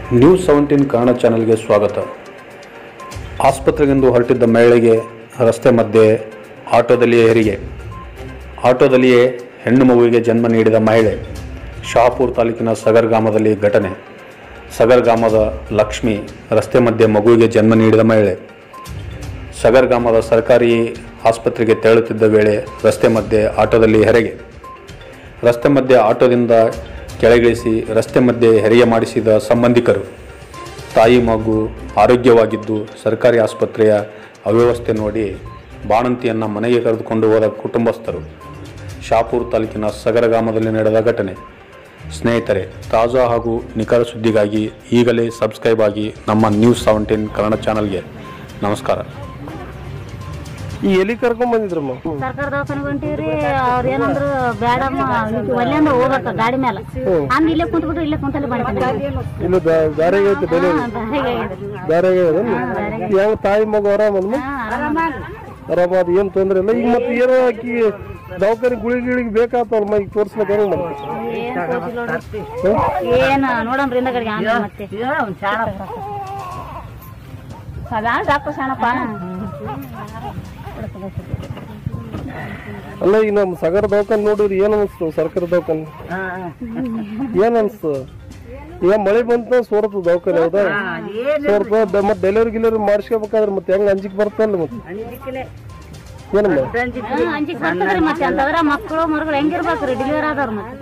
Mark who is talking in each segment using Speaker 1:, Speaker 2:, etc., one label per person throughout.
Speaker 1: news seventeen Kannada ಚಾನೆಲ್ಗೆ ಸ್ವಾಗತ ಆಸ್ಪತ್ರೆಗೆಂದು ಹೊರಟಿದ್ದ ಮಹಿಳೆಗೆ ರಸ್ತೆ ಮಧ್ಯೆ ಆಟೋದಲ್ಲಿಯೇ ಹೆರಿಗೆ ಆಟೋದಲ್ಲಿಯೇ ಹೆಣ್ಣು ಮಗುವಿಗೆ ಜನ್ಮ ನೀಡಿದ ಮಹಿಳೆ ಶಹಾಪುರ ತಾಲೂಕಿನ ಸಗರ್ ಗ್ರಾಮದಲ್ಲಿ ಘಟನೆ ಸಗರ್ ಗ್ರಾಮದ ಲಕ್ಷ್ಮಿ ರಸ್ತೆ ಮಧ್ಯೆ ಮಗುವಿಗೆ ಜನ್ಮ ನೀಡಿದ ಮಹಿಳೆ ಸಗರ್ ಗ್ರಾಮದ ಸರ್ಕಾರಿ ಆಸ್ಪತ್ರೆಗೆ ತೆರಳುತ್ತಿದ್ದ ವೇಳೆ ರಸ್ತೆ ಮಧ್ಯೆ ಆಟೋದಲ್ಲಿ ಹೆರಿಗೆ ರಸ್ತೆ ಮಧ್ಯೆ ಆಟೋದಿಂದ ಕೆಳಗಿಳಿಸಿ ರಸ್ತೆ ಮಧ್ಯೆ ಹೆರಿಗೆ ಮಾಡಿಸಿದ ಸಂಬಂಧಿಕರು ತಾಯಿ ಮಗು ಆರೋಗ್ಯವಾಗಿದ್ದು ಸರ್ಕಾರಿ ಆಸ್ಪತ್ರೆಯ ಅವ್ಯವಸ್ಥೆ ನೋಡಿ ಬಾಣಂತಿಯನ್ನು ಮನೆಗೆ ಕರೆದುಕೊಂಡು ಹೋದ ಕುಟುಂಬಸ್ಥರು ಶಾಪುರ್ ತಾಲೂಕಿನ ಸಗರ ಗ್ರಾಮದಲ್ಲಿ ನಡೆದ ಘಟನೆ ಸ್ನೇಹಿತರೆ ತಾಜಾ ಹಾಗೂ ನಿಖರ ಸುದ್ದಿಗಾಗಿ ಈಗಲೇ ಸಬ್ಸ್ಕ್ರೈಬ್ ಆಗಿ ನಮ್ಮ ನ್ಯೂಸ್ ಸೆವೆಂಟೀನ್ ಕನ್ನಡ ಚಾನಲ್ಗೆ ನಮಸ್ಕಾರ
Speaker 2: ಈ ಎಲ್ಲಿ ಕರ್ಕೊಂಡ್ ಬಂದಿದ್ರಮ್ಮ
Speaker 3: ಸರ್ಕಾರ ದವಾಖಾನೆಗೆ ಹೊಂಟಿವ್ರಿ ಅವ್ರ ಏನಂದ್ರು ಬೇಡಮ್ಮ ಒಲ್ಲೆ ಅಂದ್ರೆ ಹೋಗ್ಬೇಕ ಗಾಡಿ ಮೇಲೆ ಹಂಗ ಇಲ್ಲೇ ಕುಂತ್ಬಿಟ್ರು ಇಲ್ಲೇ ಕುಂತಲ್ಲಿ ಮಾಡ್ತೀನಿ
Speaker 2: ಇಲ್ಲ ದಾರಿಗೆ ಐತೆ ಬೆಲೆ ದಾರಿಗೆ ಯಾವ ತಾಯಿ ಮಗು ಆರಾಮಮ್ಮ ಆರಾಮ ಅದು ಏನ್ ತೊಂದ್ರೆ ಇಲ್ಲ ಈಗ ಮತ್ತೆ ಏನೋ ಆಕಿ ದವಾಖಾನೆ ಗುಳಿ ಗಿಳಿಗೆ ಬೇಕಾತವಲ್ಲ ಈಗ ತೋರ್ಸ್ಬೇಕು ಹೆಂಗ್ ಮಾಡ್ಬೇಕು
Speaker 3: ಏನ್ ನೋಡಮ್ರಿ ಹಿಂದಗಡೆ ಆಮೇಲೆ ಮತ್ತೆ ಅದಾಣ ಡಾಕ್ಟರ್ ಶಾಣಪ್ಪ
Speaker 2: ಅಲ್ಲ ಈಗ ನಮ್ ಸಗರ ದವಾಖಾನೆ ನೋಡಿದ್ರಿ ಏನ್ ಅನಿಸ್ತು ಸರ್ಕಾರಿ ದವಾಖಾನೆ ಏನ್ ಅನ್ಸ್ತು ಈಗ ಮಳೆ ಬಂತ ಸೋರ್ತು ದವಾಖಾನೆ ಹೌದಾ ಸೋರ್ತ ಮತ್ತೆ ಡೆಲಿವರಿ ಗಿಲಿವರಿ ಮಾಡಿಸ್ಕೋಬೇಕಾದ್ರೆ ಮತ್ತೆ ಹೆಂಗ್ ಅಂಜಿಕ್ ಬರ್ತಲ್ಲ ಮತ್ತೆ ಏನಮ್ಮ
Speaker 3: ಅಂಜಿಕ್ ಬರ್ತದ್ರಿ ಮತ್ತೆ ಅಂತಂದ್ರ ಮಕ್ಕಳು ಮರುಗಳು ಹೆಂಗಿರ್ಬೇಕ್ರಿ ಡೆಲಿವರಿ ಆದವ್ರ ಮತ್ತೆ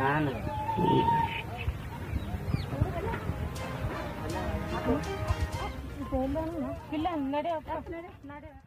Speaker 3: ಇಲ್ಲ ನಡಿ